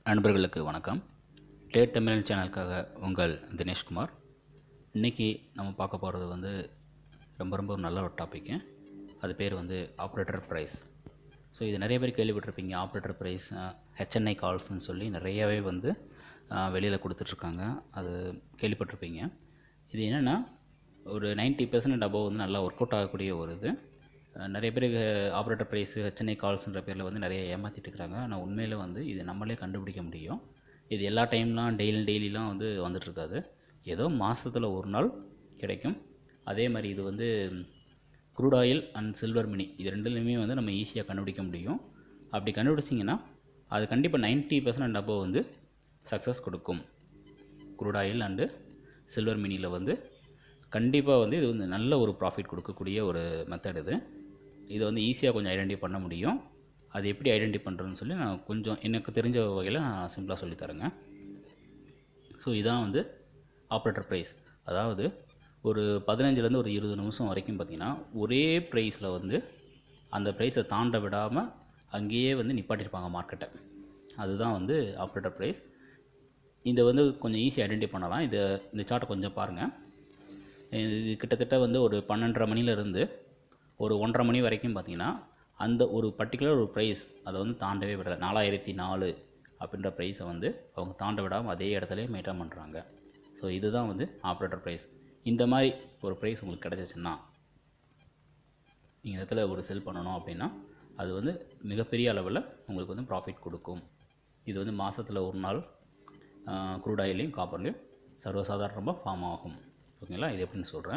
நண்பர்களுக்கு வணக்கம் ட்ரேட் தமிழ் சேனலுக்காக உங்கள் தினேஷ்குமார் இன்றைக்கி நம்ம பார்க்க போகிறது வந்து ரொம்ப ரொம்ப நல்ல ஒரு டாப்பிக்கு அது பேர் வந்து ஆப்ரேட்டர் ப்ரைஸ் ஸோ இது நிறைய பேர் கேள்விப்பட்டிருப்பீங்க ஆப்ரேட்டர் ப்ரைஸ் ஹெச்என்ஐ கால்ஸ்னு சொல்லி நிறையவே வந்து வெளியில் கொடுத்துட்ருக்காங்க அது கேள்விப்பட்டிருப்பீங்க இது என்னென்னா ஒரு 90% பர்சன்ட் அபோவ் வந்து நல்லா ஒர்க் அவுட் ஆகக்கூடிய ஒரு இது அஹ் நிறைய பேர் ஆப்ரேட்டர் ப்ரைஸ் ஹெச்என்ஐ கால்ஸ்ன்ற பேரில் வந்து நிறைய ஏமாற்றிட்டு இருக்கிறாங்க ஆனால் உண்மையில் வந்து இது நம்மளே கண்டுபிடிக்க முடியும் இது எல்லா டைம்லாம் டெய்லி டெய்லிலாம் வந்து வந்துட்டுருக்காது ஏதோ மாதத்தில் ஒரு நாள் கிடைக்கும் அதே மாதிரி இது வந்து crude oil and silver mini இது ரெண்டுலையுமே வந்து நம்ம ஈஸியாக கண்டுபிடிக்க முடியும் அப்படி கண்டுபிடிச்சிங்கன்னா அது கண்டிப்பாக 90% பர்சன்ட் அபோவ் வந்து சக்ஸஸ் கொடுக்கும் க்ரூட் ஆயில் அண்டு சில்வர் மினியில் வந்து கண்டிப்பாக வந்து இது வந்து நல்ல ஒரு ப்ராஃபிட் கொடுக்கக்கூடிய ஒரு மெத்தட் இது இதை வந்து ஈஸியாக கொஞ்சம் ஐடென்டி பண்ண முடியும் அது எப்படி ஐடென்டி பண்ணுறதுன்னு சொல்லி நான் கொஞ்சம் எனக்கு தெரிஞ்ச வகையில் நான் சிம்பிளாக சொல்லித்தரேங்க ஸோ இதான் வந்து ஆப்ரேட்டர் ப்ரைஸ் அதாவது ஒரு பதினஞ்சுலேருந்து ஒரு இருபது நிமிஷம் வரைக்கும் பார்த்திங்கன்னா ஒரே ப்ரைஸில் வந்து அந்த ப்ரைஸை தாண்ட விடாமல் அங்கேயே வந்து நிப்பாட்டியிருப்பாங்க மார்க்கெட்டை அதுதான் வந்து ஆப்ரேட்டர் ப்ரைஸ் இதை வந்து கொஞ்சம் ஈஸி ஐடென்டி பண்ணலாம் இது இந்த சார்ட்டை கொஞ்சம் பாருங்கள் இது கிட்டத்தட்ட வந்து ஒரு பன்னெண்டரை மணிலேருந்து ஒரு ஒன்றரை மணி வரைக்கும் பார்த்தீங்கன்னா அந்த ஒரு பர்டிகுலர் ஒரு ப்ரைஸ் அதை வந்து தாண்டவே விடல நாலாயிரத்தி நாலு அப்படின்ற ப்ரைஸை வந்து அவங்க தாண்ட விடாமல் அதே இடத்துல மெயின்டைன் பண்ணுறாங்க ஸோ இதுதான் வந்து ஆப்ரேட்டர் ப்ரைஸ் இந்த மாதிரி ஒரு ப்ரைஸ் உங்களுக்கு கிடச்சிச்சின்னா நீங்கள் இடத்துல ஒரு செல் பண்ணணும் அப்படின்னா அது வந்து மிகப்பெரிய அளவில் உங்களுக்கு வந்து ப்ராஃபிட் கொடுக்கும் இது வந்து மாதத்தில் ஒரு நாள் க்ரூட் ஆயிலையும் காப்பர்லேயும் சர்வசாதாரணமாக ஃபார்ம் ஆகும் ஓகேங்களா இது எப்படின்னு சொல்கிறேன்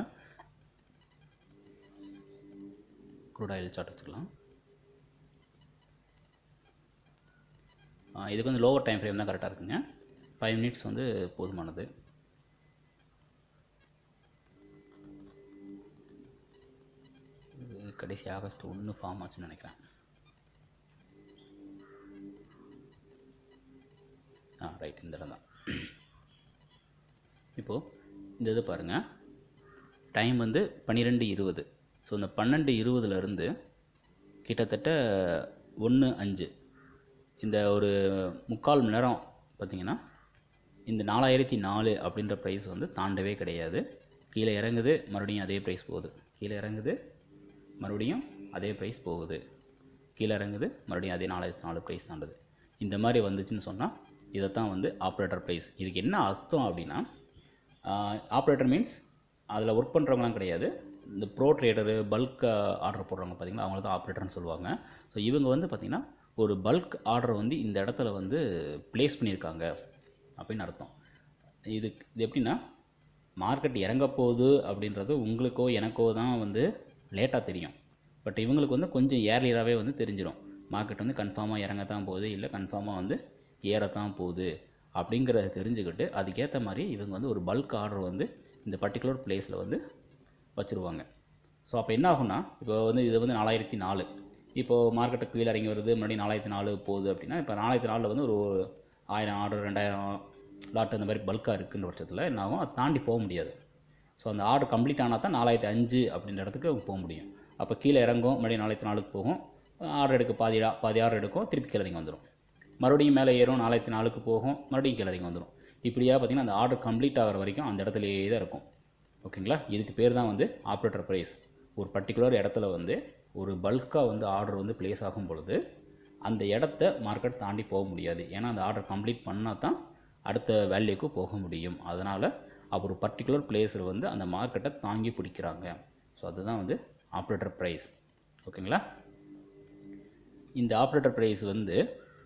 க்ரூட் ஆயில் சார்ட் வச்சுக்கலாம் ஆ, இதுக்கு வந்து லோவர் டைம் ஃப்ரேம் தான் கரெக்டாக இருக்குங்க ஃபைவ் மினிட்ஸ் வந்து போதுமானது இது கடைசி ஆகஸ்ட் ஒன்று ஃபார்ம் ஆச்சுன்னு நினைக்கிறேன் ஆ ரைட் இந்த இடம் தான் இப்போது இந்த இது பாருங்கள் டைம் வந்து பன்னிரெண்டு இருபது ஸோ இந்த பன்னெண்டு இருபதுலேருந்து கிட்டத்தட்ட ஒன்று அஞ்சு இந்த ஒரு முக்கால் மணி நேரம் பார்த்தீங்கன்னா இந்த நாலாயிரத்தி நாலு அப்படின்ற ப்ரைஸ் வந்து தாண்டவே கிடையாது கீழே இறங்குது மறுபடியும் அதே ப்ரைஸ் போகுது கீழே இறங்குது மறுபடியும் அதே ப்ரைஸ் போகுது கீழே இறங்குது மறுபடியும் அதே நாலாயிரத்தி நாலு ப்ரைஸ் தாண்டுது இந்த மாதிரி வந்துச்சுன்னு சொன்னால் இதைத்தான் வந்து ஆப்ரேட்டர் ப்ரைஸ் இதுக்கு என்ன அர்த்தம் அப்படின்னா ஆப்ரேட்டர் மீன்ஸ் அதில் ஒர்க் பண்ணுறவங்களாம் கிடையாது இந்த ப்ரோ ட்ரேடரு பல்க் ஆர்டர் போடுறவங்க பார்த்தீங்கன்னா அவங்கள தான் ஆப்ரேட்டர்னு சொல்லுவாங்க ஸோ இவங்க வந்து பார்த்திங்கன்னா ஒரு பல்க் ஆர்டர் வந்து இந்த இடத்துல வந்து ப்ளேஸ் பண்ணியிருக்காங்க அப்படின்னு அர்த்தம் இது இது எப்படின்னா மார்க்கெட் இறங்க போகுது அப்படின்றது உங்களுக்கோ எனக்கோ தான் வந்து லேட்டாக தெரியும் பட் இவங்களுக்கு வந்து கொஞ்சம் ஏர்லியராகவே வந்து தெரிஞ்சிடும் மார்க்கெட் வந்து கன்ஃபார்மாக இறங்க தான் போகுது இல்லை கன்ஃபார்மாக வந்து ஏறத்தான் போகுது அப்படிங்கிறத தெரிஞ்சுக்கிட்டு அதுக்கேற்ற மாதிரி இவங்க வந்து ஒரு பல்க் ஆர்டர் வந்து இந்த பர்டிகுலர் பிளேஸில் வந்து வச்சுருவாங்க ஸோ அப்போ என்ன ஆகும்னா இப்போ வந்து இது வந்து நாலாயிரத்தி நாலு இப்போது மார்க்கெட்டு கீழே இறங்கி வருது மறுபடியும் நாலாயிரத்தி நாலு போகுது அப்படின்னா இப்போ நாலாயிரத்தி நாலில் வந்து ஒரு ஆயிரம் ஆர்டர் ரெண்டாயிரம் லாட் இந்த மாதிரி பல்காக இருக்குன்ற பட்சத்தில் என்ன ஆகும் அதை தாண்டி போக முடியாது ஸோ அந்த ஆர்டர் கம்ப்ளீட் ஆனால் தான் நாலாயிரத்தி அஞ்சு அப்படின்ற இடத்துக்கு அவங்க போக முடியும் அப்போ கீழே இறங்கும் மறுபடியும் நாலாயிரத்தி நாலுக்கு போகும் ஆர்டர் எடுக்க பாதி ஆ- பாதி ஆர்டர் எடுக்கும் திருப்பி கீழே இறங்கி வந்துடும் மறுபடியும் மேலே ஏறும் நாலாயிரத்தி நாலுக்கு போகும் மறுபடியும் கீழே இறங்கி வந்துடும் இப்படியா பார்த்தீங்கன்னா அந்த ஆர்டர் கம்ப்ளீட் ஆகிற வரைக்கும் அந்த இடத்துலையே தான் இருக்கும் ஓகேங்களா இதுக்கு பேர் தான் வந்து ஆப்ரேட்டர் ப்ரைஸ் ஒரு பர்டிகுலர் இடத்துல வந்து ஒரு பல்காக வந்து ஆர்டர் வந்து ப்ளேஸ் ஆகும் பொழுது அந்த இடத்த மார்க்கெட் தாண்டி போக முடியாது ஏன்னா அந்த ஆர்டர் கம்ப்ளீட் பண்ணால் தான் அடுத்த வேல்யூக்கு போக முடியும் அதனால் அப்போ ஒரு பர்டிகுலர் பிளேஸில் வந்து அந்த மார்க்கெட்டை தாங்கி பிடிக்கிறாங்க ஸோ அதுதான் வந்து ஆப்ரேட்டர் ப்ரைஸ் ஓகேங்களா இந்த ஆப்ரேட்டர் ப்ரைஸ் வந்து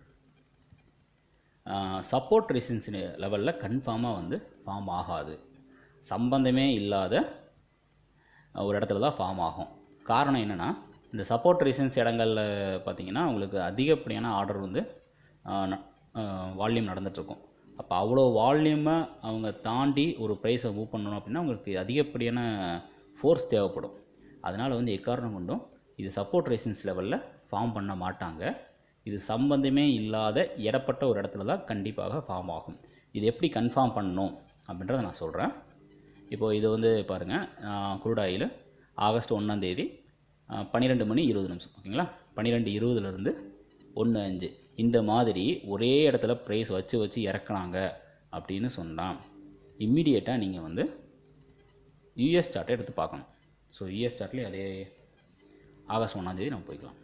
சப்போர்ட் ரெசிஸ்டன்ஸ் லெவலில் கன்ஃபார்மாக வந்து ஃபார்ம் ஆகாது சம்பந்தமே இல்லாத அஹ், ஒரு இடத்துல தான் ஃபார்ம் ஆகும் காரணம் என்னென்னா இந்த சப்போர்ட் ரெசிஸ்டன்ஸ் இடங்களில் பார்த்தீங்கன்னா உங்களுக்கு அதிகப்படியான ஆர்டர் வந்து வால்யூம் நடந்துகிட்ருக்கும் அப்போ அவ்வளோ வால்யூமை அவங்க தாண்டி ஒரு ப்ரைஸை மூவ் பண்ணணும் அப்படின்னா உங்களுக்கு அதிகப்படியான ஃபோர்ஸ் தேவைப்படும் அதனால் வந்து எக்காரணம் கொண்டும் இது சப்போர்ட் ரெசிஸ்டன்ஸ் லெவலில் ஃபார்ம் பண்ண மாட்டாங்க இது சம்பந்தமே இல்லாத இடப்பட்ட ஒரு இடத்துல தான் கண்டிப்பாக ஃபார்ம் ஆகும் இது எப்படி கன்ஃபார்ம் பண்ணணும் அப்படின்றத நான் சொல்கிறேன் இப்போது இது வந்து பாருங்கள் க்ரூட் ஆயில் ஆகஸ்ட் ஒன்றாந்தேதி பன்னிரெண்டு மணி இருபது நிமிஷம் ஓகேங்களா பன்னிரெண்டு இருபதுலேருந்து ஒன்று அஞ்சு இந்த மாதிரி ஒரே இடத்துல ப்ரைஸ் வச்சு வச்சு இறக்குறாங்க அப்படின்னு சொன்னால் இம்மிடியேட்டாக நீங்கள் வந்து யூஎஸ் சார்ட்டை எடுத்து பார்க்கணும் ஸோ யூஎஸ் சார்ட்லேயே அதே ஆகஸ்ட் ஒன்றாந்தேதி நம்ம போய்க்கலாம்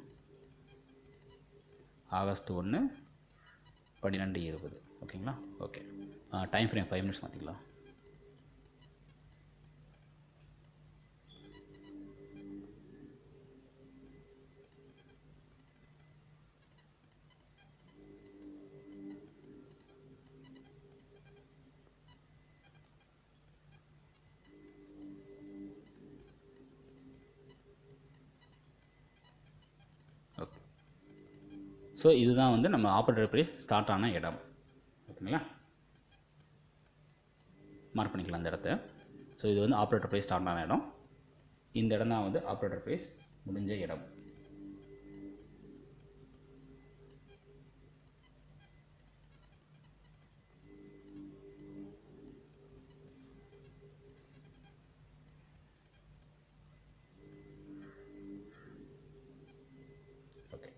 ஆகஸ்ட் ஒன்று பன்னிரெண்டு இருபது ஓகேங்களா okay time frame five minutes மாற்றிக்கலாம் ஓகே ஸோ இதுதான் வந்து நம்ம ஆப்ரேட்டர் ப்ரைஸ் ஸ்டார்ட் ஆன இடம் ஓகேங்களா மார்க் பண்ணிக்கலாம் அந்த இடத்த ஸோ இது வந்து ஆப்ரேட்டர் ப்ரைஸ் ஸ்டார்ட் ஆன இடம் இந்த இடம் தான் வந்து ஆப்ரேட்டர் ப்ரைஸ் முடிஞ்ச இடம் ஓகே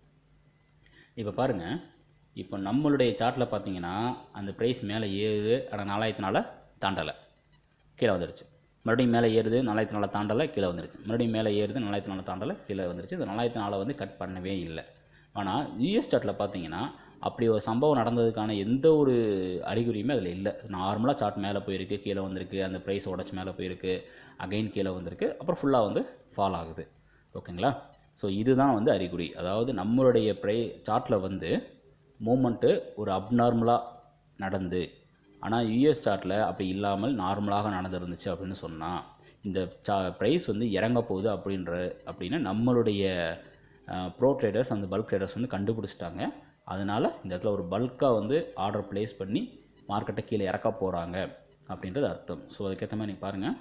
இப்போ பாருங்கள் இப்போ நம்மளுடைய சார்ட்டில் பார்த்தீங்கன்னா அந்த ப்ரைஸ் மேலே ஏறுது ஆனால் நாலாயிரத்தி நாலை தாண்டலை கீழே வந்துடுச்சு மறுபடியும் மேலே ஏறுது நாலாயிரத்தி நாலை தாண்டலை கீழே வந்துடுச்சு மறுபடியும் மேலே ஏறுது நாலாயிரத்தி நாலை தாண்டலை கீழே வந்துடுச்சு இந்த நாலாயிரத்தி நாலை வந்து கட் பண்ணவே இல்லை ஆனால் யூஎஸ் சார்ட்டில் பார்த்தீங்கன்னா அப்படி ஒரு சம்பவம் நடந்ததுக்கான எந்த ஒரு அறிகுறியுமே அதில் இல்லை நார்மலாக சார்ட் மேலே போயிருக்கு கீழே வந்திருக்கு அந்த ப்ரைஸ் உடச்சி மேலே போயிருக்கு அகைன் கீழே வந்திருக்கு அப்புறம் ஃபுல்லாக வந்து ஃபால் ஆகுது ஓகேங்களா ஸோ இதுதான் வந்து அறிகுறி அதாவது நம்மளுடைய ப்ரை சார்ட்டில் வந்து மூமெண்ட்டு ஒரு அப்நார்மலாக நடந்து ஆனால் யூஎஸ் சார்ட்டில் அப்படி இல்லாமல் நார்மலாக நடந்துருந்துச்சு அப்படின்னு சொன்னால் இந்த சா ப்ரைஸ் வந்து இறங்க போகுது அப்படின்ற அப்படின்னு நம்மளுடைய ப்ரோ ட்ரேடர்ஸ் அந்த பல்க் ட்ரேடர்ஸ் வந்து கண்டுபிடிச்சிட்டாங்க அதனால் இந்த இடத்துல ஒரு பல்காக வந்து ஆர்டர் ப்ளேஸ் பண்ணி மார்க்கெட்டை கீழே இறக்க போகிறாங்க அப்படின்றது அர்த்தம் ஸோ அதுக்கேற்ற மாதிரி நீங்கள் பாருங்கள்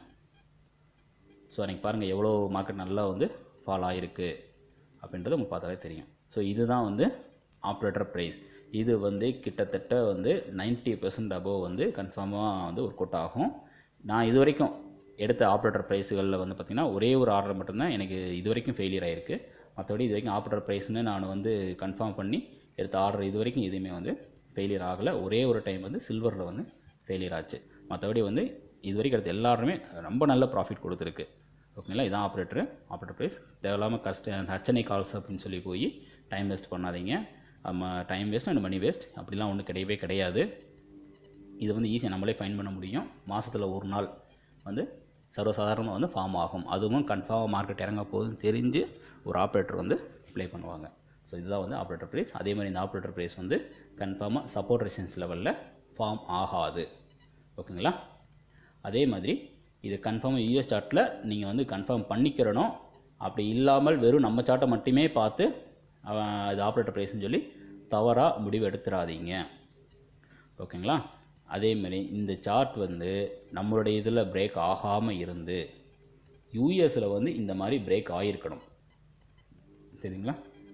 ஸோ அன்றைக்கி பாருங்கள் எவ்வளோ மார்க்கெட் நல்லா வந்து ஃபால் ஆகிருக்கு அப்படின்றது உங்களுக்கு பார்த்தாலே தெரியும் ஸோ இதுதான் வந்து ஆப்ரேட்டர் ப்ரைஸ் இது வந்து கிட்டத்தட்ட வந்து 90% பெர்சன்ட் அபோவ் வந்து கன்ஃபார்மாக வந்து ஒர்க் அவுட் ஆகும் நான் இது வரைக்கும் எடுத்த ஆப்ரேட்டர் ப்ரைஸுகளில் வந்து பார்த்திங்கன்னா ஒரே ஒரு ஆர்டர் மட்டும்தான் எனக்கு இது வரைக்கும் ஃபெயிலியர் ஆகிருக்கு மற்றபடி இது வரைக்கும் ஆப்ரேட்டர் ப்ரைஸ்னு நான் வந்து கன்ஃபார்ம் பண்ணி எடுத்த ஆர்டர் இது வரைக்கும் எதுவுமே வந்து ஃபெயிலியர் ஆகலை ஒரே ஒரு டைம் வந்து சில்வரில் வந்து ஃபெயிலியர் ஆச்சு மற்றபடி வந்து இது வரைக்கும் எடுத்த எல்லா ஆர்டருமே ரொம்ப நல்ல ப்ராஃபிட் கொடுத்துருக்கு ஓகேங்களா இதான் ஆப்ரேட்டர் ஆப்ரேட்டர் ப்ரைஸ் தேவையில்லாமல் கஷ்ட அந்த ஹச்சனை கால்ஸ் அப்படின்னு சொல்லி போய் டைம் வேஸ்ட் பண்ணாதீங்க நம்ம time waste and money waste அப்படிலாம் ஒன்றும் கிடையவே கிடையாது இது வந்து ஈஸியாக நம்மளே ஃபைன் பண்ண முடியும் மாதத்தில் ஒரு நாள் வந்து சர்வசாதாரணமாக வந்து ஃபார்ம் ஆகும் அதுவும் கன்ஃபார்மாக மார்க்கெட் இறங்க போகுதுன்னு தெரிஞ்சு ஒரு ஆப்ரேட்டர் வந்து ப்ளே பண்ணுவாங்க ஸோ இதுதான் வந்து ஆப்ரேட்டர் ப்ரைஸ் அதே மாதிரி இந்த ஆப்ரேட்டர் ப்ரைஸ் வந்து கன்ஃபார்மாக சப்போர்ட் ரெசிஸ்டன்ஸ் லெவலில் ஃபார்ம் ஆகாது ஓகேங்களா அதே மாதிரி இது கன்ஃபார்மாக யூஎஸ் சார்ட்டில் நீங்கள் வந்து கன்ஃபார்ம் பண்ணிக்கிறணும் அப்படி இல்லாமல் வெறும் நம்ம சார்ட்டை மட்டுமே பார்த்து அவன் இது ஆப்ரேட்டர் ப்ரைஸ்னு சொல்லி தவறாக முடிவு எடுத்துடாதீங்க ஓகேங்களா அதேமாரி இந்த சார்ட் வந்து நம்மளுடைய இதில் பிரேக் ஆகாமல் இருந்து யூஎஸில் வந்து இந்த மாதிரி பிரேக் ஆகிருக்கணும் சரிங்களா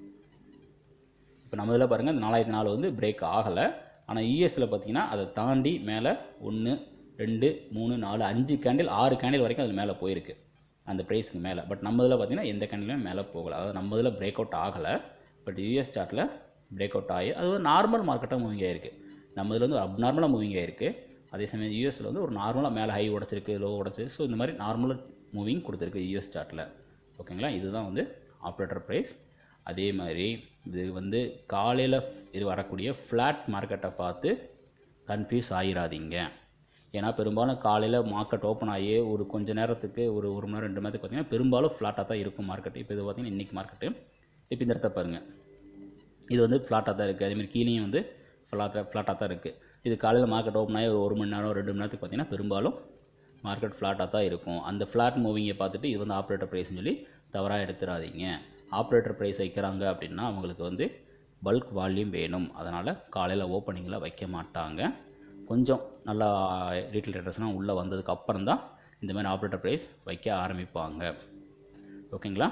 இப்போ நம்ம இதில் பாருங்கள் இந்த நாலாயிரத்தி நாலு வந்து பிரேக் ஆகலை ஆனால் யூஎஸில் பார்த்தீங்கன்னா அதை தாண்டி மேலே ஒன்று ரெண்டு மூணு நாலு அஞ்சு கேண்டில் ஆறு கேண்டில் வரைக்கும் அது மேலே போயிருக்கு அந்த ப்ரைஸ்க்கு மேலே பட் நம்ம இதில் பார்த்தீங்கன்னா எந்த கேண்டிலுமே மேலே போகலை அதாவது நம்ம இதில் பிரேக் அவுட் ஆகலை பட் யூஎஸ் சார்ட்டில் பிரேக் அவுட் ஆகி அது ஒரு நார்மல் மார்க்கெட்டாக மூவிங் ஆகிருக்கு நம்ம இதில் வந்து அப்நார்மலாக மூவிங் ஆகிருக்கு அதே சமயம் யூஎஸில் வந்து ஒரு நார்மலாக மேலே ஹை உடச்சிருக்கு லோ உடச்சி ஸோ இந்த மாதிரி நார்மலாக மூவிங் கொடுத்துருக்கு யூஎஸ் சார்ட்டில் ஓகேங்களா இதுதான் வந்து ஆப்ரேட்டர் ப்ரைஸ் அதே மாதிரி இது வந்து காலையில் இது வரக்கூடிய ஃப்ளாட் மார்க்கெட்டை பார்த்து கன்ஃபியூஸ் ஆகிடாதீங்க ஏன்னா பெரும்பாலும் காலையில் மார்க்கெட் ஓப்பன் ஆகி ஒரு கொஞ்ச நேரத்துக்கு ஒரு ஒரு மணி நேரம் ரெண்டு மணி நேரத்துக்கு பார்த்தீங்கன்னா பெரும்பாலும் ஃப்ளாட்டாக தான் இருக்கும் மார்க்கெட் இப்போ இது பார்த்தீங்கன்னா இன்றைக்கி மார்க்கெட்டு இப்போ இந்த இடத்த பாருங்கள் இது வந்து ஃப்ளாட்டாக தான் இருக்குது அதேமாதிரி கீழேயும் வந்து ஃப்ளாட்டாக ஃப்ளாட்டாக தான் இருக்குது இது காலையில் மார்க்கெட் ஓப்பன் ஆகி ஒரு ஒரு மணி நேரம் ரெண்டு மணி நேரத்துக்கு பார்த்தீங்கன்னா பெரும்பாலும் மார்க்கெட் ஃப்ளாட்டாக தான் இருக்கும் அந்த ஃப்ளாட் மூவிங்கை பார்த்துட்டு இது வந்து ஆப்ரேட்டர் ப்ரைஸ்னு சொல்லி தவறாக எடுத்துடாதீங்க ஆப்ரேட்டர் ப்ரைஸ் வைக்கிறாங்க அப்படின்னா அவங்களுக்கு வந்து பல்க் வால்யூம் வேணும் அதனால் காலையில் ஓப்பனிங்கில் வைக்க மாட்டாங்க கொஞ்சம் நல்லா ரீட்டைல் ட்ரேடர்ஸ்லாம் உள்ளே வந்ததுக்கு அப்புறம் தான் இந்த மாதிரி ஆப்ரேட்டர் ப்ரைஸ் வைக்க ஆரம்பிப்பாங்க ஓகேங்களா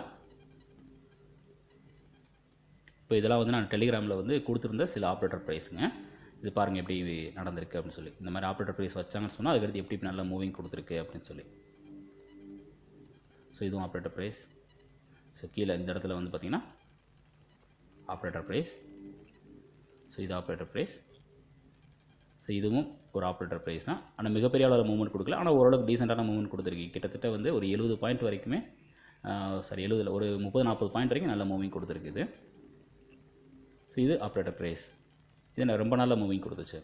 இப்போ இதெல்லாம் வந்து நான் டெலிகிராமில் வந்து கொடுத்துருந்த சில ஆப்ரேட்டர் ப்ரைஸுங்க இது பாருங்கள் எப்படி நடந்திருக்கு அப்படின்னு சொல்லி இந்த மாதிரி ஆப்ரேட்டர் ப்ரைஸ் வச்சாங்கன்னு சொன்னால் அதுக்கடுத்து எப்படி நல்ல மூவிங் கொடுத்துருக்கு அப்படின்னு சொல்லி ஸோ இதுவும் ஆப்ரேட்டர் ப்ரைஸ் ஸோ கீழே இந்த இடத்துல வந்து பார்த்திங்கன்னா ஆப்ரேட்டர் ப்ரைஸ் ஸோ இது ஆப்ரேட்டர் ப்ரைஸ் ஸோ இதுவும் ஒரு ஆப்ரேட்டர் ப்ரைஸ் தான் ஆனால் மிகப்பெரிய அளவில் மூவ்மெண்ட் கொடுக்கல ஆனால் ஓரளவுக்கு டீசெண்டான மூவ்மெண்ட் கொடுத்துருக்கு கிட்டத்தட்ட வந்து ஒரு எழுபது பாயிண்ட் வரைக்குமே சாரி எழுபதில் ஒரு முப்பது நாற்பது பாயிண்ட் வரைக்கும் நல்ல மூவிங் கொடுத்துருக்குது ஸோ இது ஆப்ரேட்டர் ப்ரைஸ் இது நான் ரொம்ப நல்ல மூவிங் கொடுத்துச்சு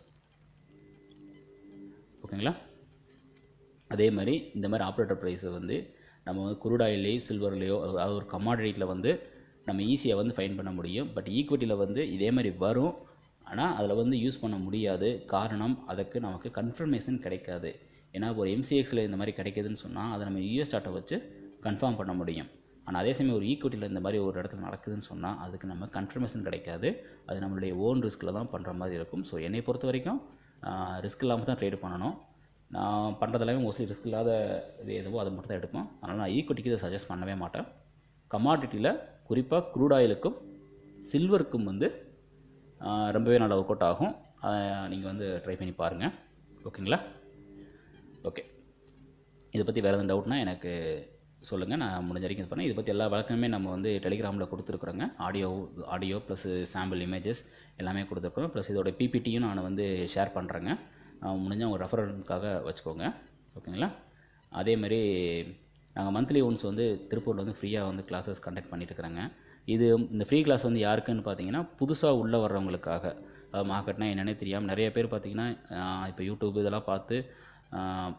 ஓகேங்களா அதே மாதிரி இந்த மாதிரி ஆப்ரேட்டர் ப்ரைஸை வந்து நம்ம வந்து குருடாயிலையோ சில்வர்லேயோ அதாவது ஒரு கமாடிட்டியில் வந்து நம்ம ஈஸியாக வந்து ஃபைன் பண்ண முடியும் பட் ஈக்விட்டியில் வந்து இதே மாதிரி வரும் ஆனால் அதில் வந்து யூஸ் பண்ண முடியாது காரணம் அதுக்கு நமக்கு கன்ஃபர்மேஷன் கிடைக்காது ஏன்னா ஒரு எம்சிஎக்ஸில் இந்த மாதிரி கிடைக்குதுன்னு சொன்னால் அதை நம்ம யூஎஸ் டாட்டை வச்சு கன்ஃபார்ம் பண்ண முடியும் ஆனால் அதே சமயம் ஒரு ஈக்விட்டியில் இந்த மாதிரி ஒரு இடத்துல நடக்குதுன்னு சொன்னால் அதுக்கு நம்ம கன்ஃபர்மேஷன் கிடைக்காது அது நம்மளுடைய ஓன் ரிஸ்கில் தான் பண்ணுற மாதிரி இருக்கும் ஸோ என்னை பொறுத்த வரைக்கும் ரிஸ்க் இல்லாமல் தான் ட்ரேட் பண்ணணும் நான் பண்ணுறது எல்லாமே மோஸ்ட்லி ரிஸ்க் இல்லாத இது எதுவோ அதை மட்டும் தான் எடுப்போம் அதனால் நான் ஈக்விட்டிக்கு இதை சஜஸ்ட் பண்ணவே மாட்டேன் கமாடிட்டியில் குறிப்பாக க்ரூட் ஆயிலுக்கும் சில்வருக்கும் வந்து ஆஹ், ரொம்பவே நல்லா ஒர்க் அவுட் ஆகும் நீங்கள் வந்து ட்ரை பண்ணி பாருங்கள் ஓகேங்களா ஓகே இதை பற்றி வேறு எதுவும் டவுட்னா எனக்கு சொல்லுங்கள் நான் முடிஞ்ச வரைக்கும் இது பண்ணேன் இதை பற்றி எல்லா வழக்கமே நம்ம வந்து டெலிகிராமில் கொடுத்துருக்குறோங்க audio audio plus sample images எல்லாமே கொடுத்துருக்குறோம் ப்ளஸ் இதோட பிபிடியும் நான் வந்து ஷேர் பண்ணுறேங்க முடிஞ்ச உங்கள் ரெஃபரன்ஸ்க்காக வச்சுக்கோங்க ஓகேங்களா அதே மாதிரி நாங்கள் மந்த்லி ஒன்ஸ் வந்து திருப்பூரில் வந்து ஃப்ரீயாக வந்து கிளாஸஸ் கண்டக்ட் பண்ணிட்டு இருக்கிறாங்க இது இந்த ஃப்ரீ கிளாஸ் வந்து யாருக்குன்னு பார்த்தீங்கன்னா புதுசாக உள்ளே வர்றவங்களுக்காக மார்க்கெட்னா என்னன்னே தெரியாமல் நிறைய பேர் பார்த்தீங்கன்னா இப்போ யூடியூப் இதெல்லாம் பார்த்து ஆஹ்,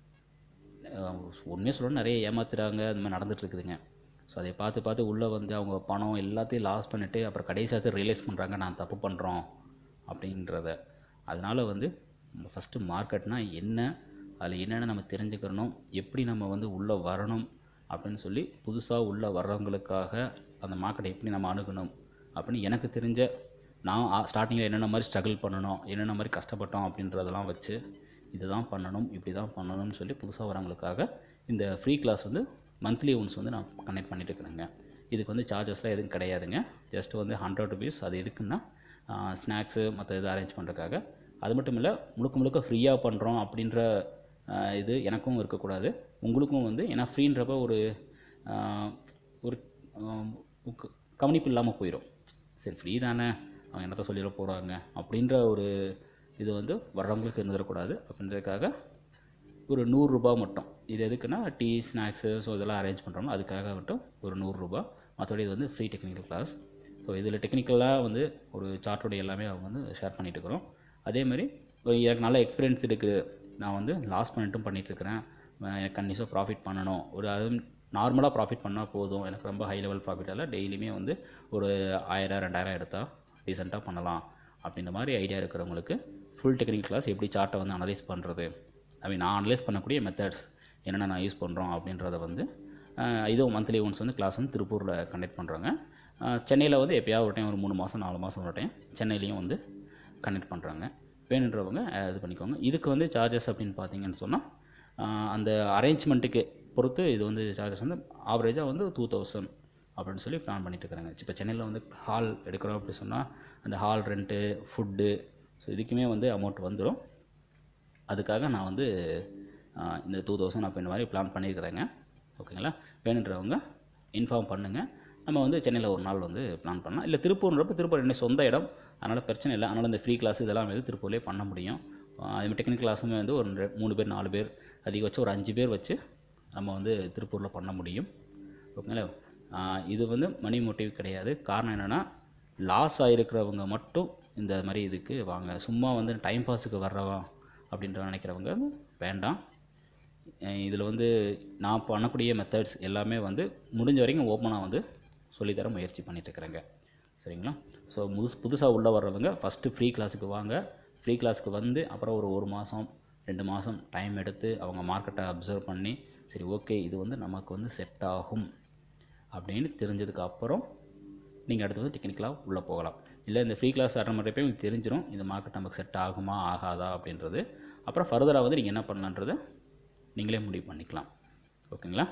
உண்மையாக சொல்லணும் நிறைய ஏமாத்துறாங்க அந்த மாதிரி நடந்துட்டு இருக்குதுங்க ஸோ அதை பார்த்து பார்த்து உள்ளே வந்து அவங்க பணம் எல்லாத்தையும் லாஸ் பண்ணிவிட்டு அப்புறம் கடைசியாக ரியலைஸ் பண்ணுறாங்க நான் தப்பு பண்ணுறோம் அப்படின்றத அதனால் வந்து ஃபஸ்ட்டு மார்க்கெட்னா என்ன அதில் என்னென்ன நம்ம தெரிஞ்சுக்கிறணும் எப்படி நம்ம வந்து உள்ளே வரணும் அப்படின்னு சொல்லி புதுசாக உள்ளே வர்றவங்களுக்காக அந்த மார்க்கெட்டை எப்படி நம்ம அணுகணும் அப்படின்னு எனக்கு தெரிஞ்ச நான் ஸ்டார்டிங்கில் என்னென்ன மாதிரி ஸ்ட்ரகிள் பண்ணணும் என்னென்ன மாதிரி கஷ்டப்பட்டோம் அப்படின்றதெல்லாம் வச்சு இதுதான் பண்ணணும் இப்படி தான் பண்ணணும்னு சொல்லி புதுசாக வரவங்களுக்காக இந்த ஃப்ரீ கிளாஸ் வந்து மந்த்லி ஒன்ஸ் வந்து நான் கனெக்ட் பண்ணிட்டு இருக்கிறேங்க இதுக்கு வந்து சார்ஜஸ்லாம் எதுவும் கிடையாதுங்க ஜஸ்ட் வந்து ஹண்ட்ரட் ருபீஸ் அது எதுக்குன்னா ஸ்நாக்ஸு மற்ற இது அரேஞ்ச் பண்ணுறதுக்காக அது மட்டும் இல்லை முழுக்க முழுக்க ஃப்ரீயாக பண்ணுறோம் அப்படின்ற ஆஹ், இது எனக்கும் இருக்கக்கூடாது உங்களுக்கும் வந்து ஏன்னா ஃப்ரீன்றப்ப ஒரு ஆஹ், ஒரு ஆஹ், உக்கு- கவனிப்பு இல்லாமல் போயிடும் சரி ஃப்ரீ தானே அவங்க என்னத்த சொல்லிட போகிறாங்க அப்படின்ற ஒரு இது வந்து வர்றவங்களுக்கு இருந்துடக்கூடாது அப்படின்றதுக்காக ஒரு நூறுரூபா மட்டும் இது எதுக்குன்னா டீ ஸ்நாக்ஸு ஸோ இதெல்லாம் அரேஞ்ச் பண்ணுறோம்னா அதுக்காக மட்டும் ஒரு நூறுரூபா மற்றபடி இது வந்து ஃப்ரீ டெக்னிக்கல் கிளாஸ் ஸோ இதில் டெக்னிக்கலாக வந்து ஒரு சார்ட்டோட எல்லாமே அவங்க வந்து ஷேர் பண்ணிட்டு இருக்கிறோம் அதே மாதிரி ஒரு எனக்கு நல்ல எக்ஸ்பீரியன்ஸ் இருக்குது நான் வந்து லாஸ் பண்ணிட்டும் பண்ணிகிட்ருக்கிறேன் எனக்கு கண்டிப்பாக ப்ராஃபிட் பண்ணணும் ஒரு அதுவும் நார்மலாக ப்ராஃபிட் பண்ணால் போதும் எனக்கு ரொம்ப ஹை லெவல் ப்ராஃபிட் இல்லை டெய்லியுமே வந்து ஒரு ஆயிரம் ரெண்டாயிரம் எடுத்தால் டீசெண்டாக பண்ணலாம் அப்படின்ற மாதிரி ஐடியா இருக்கிறவங்களுக்கு ஃபுல் டெக்னிக்கல் கிளாஸ் எப்படி சார்ட்டை வந்து அனலைஸ் பண்ணுறது ஐ மீன் நான் அனலைஸ் பண்ணக்கூடிய மெத்தட்ஸ் என்னென்ன நான் யூஸ் பண்ணுறோம் அப்படின்றத வந்து ஆஹ், இதுவும் மந்த்லி ஒன்ஸ் வந்து கிளாஸ் வந்து திருப்பூரில் கண்டக்ட் பண்ணுறாங்க சென்னையில் வந்து எப்பயாவது ஒரு டைம் ஒரு மூணு மாதம் நாலு மாதம் ஒரு டைம் சென்னையிலையும் வந்து கண்டக்ட் பண்ணுறாங்க வேணுன்றவங்க அஹ், இது பண்ணிக்கோங்க இதுக்கு வந்து சார்ஜஸ் அப்படின்னு பார்த்தீங்கன்னு சொன்னால் அந்த அரேஞ்ச்மெண்ட்டுக்கு பொறுத்து இது வந்து சார்ஜஸ் வந்து ஆவரேஜாக வந்து டூ தௌசண்ட் அப்படின்னு சொல்லி பிளான் பண்ணிட்டு இருக்கிறாங்க இப்போ சென்னையில் வந்து ஹால் எடுக்கிறோம் அப்படி சொன்னால் அந்த ஹால் ரெண்ட்டு ஃபுட்டு ஸோ இதுக்குமே வந்து அமௌண்ட் வந்துடும் அதுக்காக நான் வந்து ஆஹ், இந்த டூ தௌசண்ட் அப்போ இந்த மாதிரி பிளான் பண்ணியிருக்கிறேங்க ஓகேங்களா வேணுன்றவங்க இன்ஃபார்ம் பண்ணுங்கள் நம்ம வந்து சென்னையில் ஒரு நாள் வந்து பிளான் பண்ணலாம் இல்லை திருப்பூர்ன்றப்ப திருப்பூர் என்ன சொந்த இடம் அதனால் பிரச்சனை இல்லை அதனால் இந்த ஃப்ரீ கிளாஸ் இதெல்லாம் வந்து திருப்பூர்லேயே பண்ண முடியும் ஆஹ், அதே மாதிரி டெக்னிக்கல் கிளாஸுமே வந்து ஒரு ரெ- மூணு பேர் நாலு பேர் அதிகபட்சம் ஒரு அஞ்சு பேர் வச்சு நம்ம வந்து திருப்பூரில் பண்ண முடியும் ஓகேங்களா ஆஹ், இது வந்து மணி மோட்டிவ் கிடையாது காரணம் என்னென்னா லாஸ் ஆகிருக்கிறவங்க மட்டும் இந்த மாதிரி இதுக்கு வாங்க சும்மா வந்து டைம் பாஸுக்கு வர்றவன் அப்படின்ற நினைக்கிறவங்க வேண்டாம் இதில் வந்து நான் பண்ணக்கூடிய மெத்தட்ஸ் எல்லாமே வந்து முடிஞ்ச வரைக்கும் ஓப்பனாக வந்து சொல்லித்தர முயற்சி பண்ணிட்டு இருக்கிறேங்க சரிங்களா ஸோ புதுசு புதுசாக உள்ளே வர்றவங்க ஃபஸ்ட்டு ஃப்ரீ கிளாஸுக்கு வாங்க ஃப்ரீ கிளாஸுக்கு வந்து அப்புறம் ஒரு ஒரு மாதம் ரெண்டு மாதம் டைம் எடுத்து அவங்க மார்க்கெட்டை அப்சர்வ் பண்ணி சரி ஓகே இது வந்து நமக்கு வந்து செட் ஆகும் அப்படின்னு தெரிஞ்சதுக்கு அப்புறம் நீங்கள் அடுத்து வந்து டெக்னிக்கலாக உள்ளே போகலாம் இல்லை இந்த ஃப்ரீ கிளாஸ் அட்டன் பண்ணுறப்ப உங்களுக்கு தெரிஞ்சிடும் இந்த மார்க்கெட் நமக்கு செட் ஆகுமா ஆகாதா அப்படின்றது அப்புறம் ஃபர்தராக வந்து நீங்கள் என்ன பண்ணலான்றதை நீங்களே முடிவு பண்ணிக்கலாம் ஓகேங்களா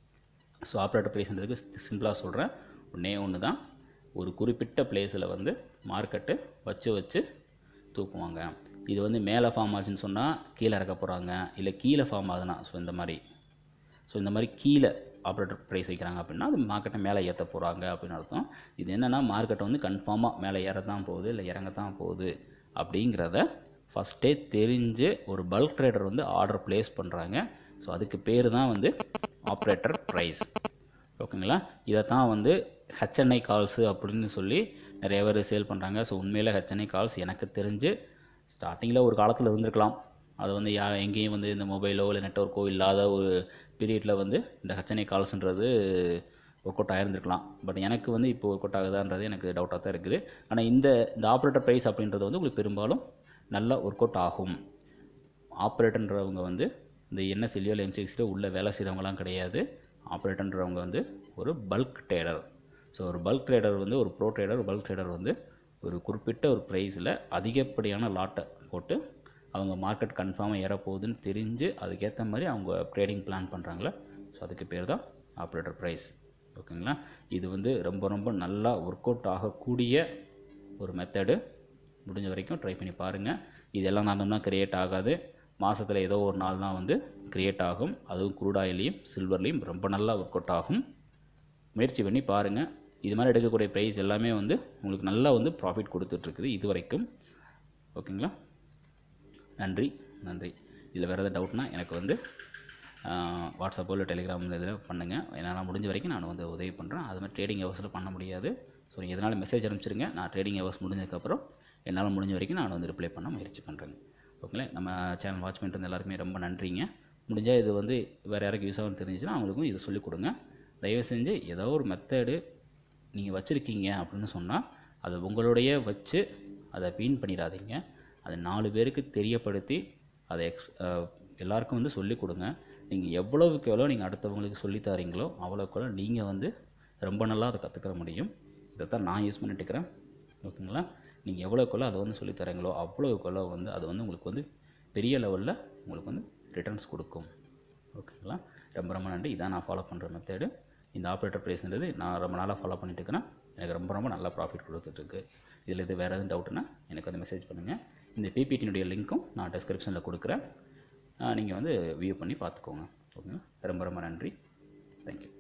ஸோ ஆப்ரேட்டர் ப்ரைஸ்ன்றதுக்கு சிம்பிளாக சொல்கிறேன் ஒன்றே ஒன்று தான் ஒரு குறிப்பிட்ட பிளேஸில் வந்து மார்க்கெட்டு வச்சு வச்சு தூக்குவாங்க இது வந்து மேலே ஃபார்ம் ஆச்சுன்னு சொன்னால் கீழே இறக்க போகிறாங்க இல்லை கீழே ஃபார்ம் ஆகுதுன்னா ஸோ இந்த மாதிரி ஸோ இந்த மாதிரி கீழே ஆப்ரேட்டர் ப்ரைஸ் வைக்கிறாங்க அப்படின்னா அது மார்க்கெட்டை மேலே ஏற்ற போகிறாங்க அப்படின்னு அர்த்தம் இது என்னென்னா மார்க்கெட்டை வந்து கன்ஃபார்மாக மேலே ஏற தான் போகுது இல்லை இறங்க தான் போகுது அப்படிங்கிறத ஃபஸ்ட்டே தெரிஞ்சு ஒரு பல்க் ட்ரேடர் வந்து ஆர்டர் ப்ளேஸ் பண்ணுறாங்க ஸோ அதுக்கு பேர் தான் வந்து ஆப்ரேட்டர் ப்ரைஸ் ஓகேங்களா இதை தான் வந்து ஹெச்என்ஐ கால்ஸு அப்படின்னு சொல்லி நிறைய பேர் சேல் பண்ணுறாங்க ஸோ உண்மையில் ஹெச்என்ஐ கால்ஸ் எனக்கு தெரிஞ்சு ஸ்டார்டிங்கில் ஒரு காலத்தில் இருந்திருக்கலாம் அது வந்து யா எங்கேயும் வந்து இந்த மொபைலோ இல்லை நெட்ஒர்க்கோ இல்லாத ஒரு பீரியடில் வந்து இந்த ஹெச்என்ஐ கால்ஸ்ன்றது ஒர்க் அவுட் ஆகிருந்திருக்கலாம் பட் எனக்கு வந்து இப்போ ஒர்க் அவுட் ஆகுதான்றது எனக்கு டவுட்டாக தான் இருக்குது ஆனால் இந்த இந்த ஆப்ரேட்டர் ப்ரைஸ் அப்படின்றது வந்து உங்களுக்கு பெரும்பாலும் நல்லா ஒர்க் அவுட் ஆகும் ஆப்ரேட்டர்ன்றவங்க வந்து இந்த என்எஸ்எல்யோ இல்லை எம்சிஎக்ஸிலோ உள்ள வேலை செய்கிறவங்களாம் கிடையாது ஆப்ரேட்டர்ன்றவங்க வந்து ஒரு பல்க் ட்ரேடர் ஸோ ஒரு பல்க் ட்ரேடர் வந்து ஒரு ப்ரோ ட்ரேடர் பல்க் ட்ரேடர் வந்து ஒரு குறிப்பிட்ட ஒரு ப்ரைஸில் அதிகப்படியான லாட்டை போட்டு அவங்க மார்க்கெட் கன்ஃபார்மாக ஏறப்போகுதுன்னு தெரிஞ்சு அதுக்கேற்ற மாதிரி அவங்க ட்ரேடிங் பிளான் பண்ணுறாங்களே ஸோ அதுக்கு பேர் தான் ஆப்ரேட்டர் ப்ரைஸ் ஓகேங்களா இது வந்து ரொம்ப ரொம்ப நல்லா ஒர்க் அவுட் ஆகக்கூடிய ஒரு மெத்தடு முடிஞ்ச வரைக்கும் ட்ரை பண்ணி பாருங்கள் இதெல்லாம் நடந்தோம்னா க்ரியேட் ஆகாது மாதத்தில் ஏதோ ஒரு நாள் தான் வந்து க்ரியேட் ஆகும் அதுவும் crude oil-லையும் சில்வர்லேயும் ரொம்ப நல்லா ஒர்க் அவுட் ஆகும் முயற்சி பண்ணி பாருங்கள் இது மாதிரி எடுக்கக்கூடிய ப்ரைஸ் எல்லாமே வந்து உங்களுக்கு நல்லா வந்து ப்ராஃபிட் கொடுத்துட்ருக்குது இது வரைக்கும் ஓகேங்களா நன்றி நன்றி இதில் வேறு எதாவது டவுட்னா எனக்கு வந்து வாட்ஸ்அப்போ இல்லை டெலிகிராம் இதில் பண்ணுங்கள் என்னால் முடிஞ்ச வரைக்கும் நான் வந்து உதவி பண்ணுறேன் அது மாதிரி ட்ரேடிங் ஹவர்ஸில் பண்ண முடியாது ஸோ நீங்கள் எதனால் மெசேஜ் அனுப்பிச்சிருங்க நான் ட்ரேடிங் ஹவர்ஸ் முடிஞ்சதுக்கப்புறம் என்னால் முடிஞ்ச வரைக்கும் நான் வந்து ரிப்ளை பண்ண முயற்சி பண்ணுறேங்க ஓகேங்களா நம்ம சேனல் வாட்ச் பண்ணிட்டு இருந்த எல்லாருக்குமே ரொம்ப நன்றிங்க முடிஞ்சால் இது வந்து வேறு யாருக்கு யூஸ் ஆகும்னு தெரிஞ்சுச்சுன்னா அவங்களுக்கும் இதை சொல்லிக் கொடுங்க தயவு செஞ்சு ஏதோ ஒரு மெத்தடு நீங்கள் வச்சுருக்கீங்க அப்படின்னு சொன்னால் அதை உங்களுடைய வச்சு அதை வீண் பண்ணிடாதீங்க அதை நாலு பேருக்கு தெரியப்படுத்தி அதை எக்ஸ் அஹ் எல்லாருக்கும் வந்து சொல்லிக் கொடுங்க நீங்கள் எவ்வளவுக்கு எவ்வளோ நீங்கள் அடுத்தவங்களுக்கு சொல்லித் தரீங்களோ அவ்வளோக்கு எவ்வளோ நீங்கள் வந்து ரொம்ப நல்லா அதை கற்றுக்கிற முடியும் இதை தான் நான் யூஸ் பண்ணிட்டு இருக்கிறேன் ஓகேங்களா நீங்கள் எவ்வளோக்கு எவ்வளோ அதை வந்து சொல்லித் தரீங்களோ அவ்வளோக்கு எவ்வளோ வந்து அது வந்து உங்களுக்கு வந்து பெரிய லெவலில் உங்களுக்கு வந்து ரிட்டர்ன்ஸ் கொடுக்கும் ஓகேங்களா ரொம்ப ரொம்ப நன்றி இதான் நான் ஃபாலோ பண்ணுற மெத்தேடு இந்த ஆப்ரேட்டர் ப்ரைஸ்ன்றது நான் ரொம்ப நாளாக ஃபாலோ பண்ணிட்டு இருக்கிறேன் எனக்கு ரொம்ப ரொம்ப நல்லா ப்ராஃபிட் கொடுத்துட்ருக்கு இதில் இது வேறு எதுவும் டவுட்னா எனக்கு வந்து மெசேஜ் பண்ணுங்கள் இந்த பிபிடினுடைய லிங்க்கும் நான் டிஸ்கிரிப்ஷனில் கொடுக்குறேன் நீங்கள் வந்து வியூ பண்ணி பார்த்துக்கோங்க ஓகேங்களா ரொம்ப ரொம்ப நன்றி தேங்க்யூ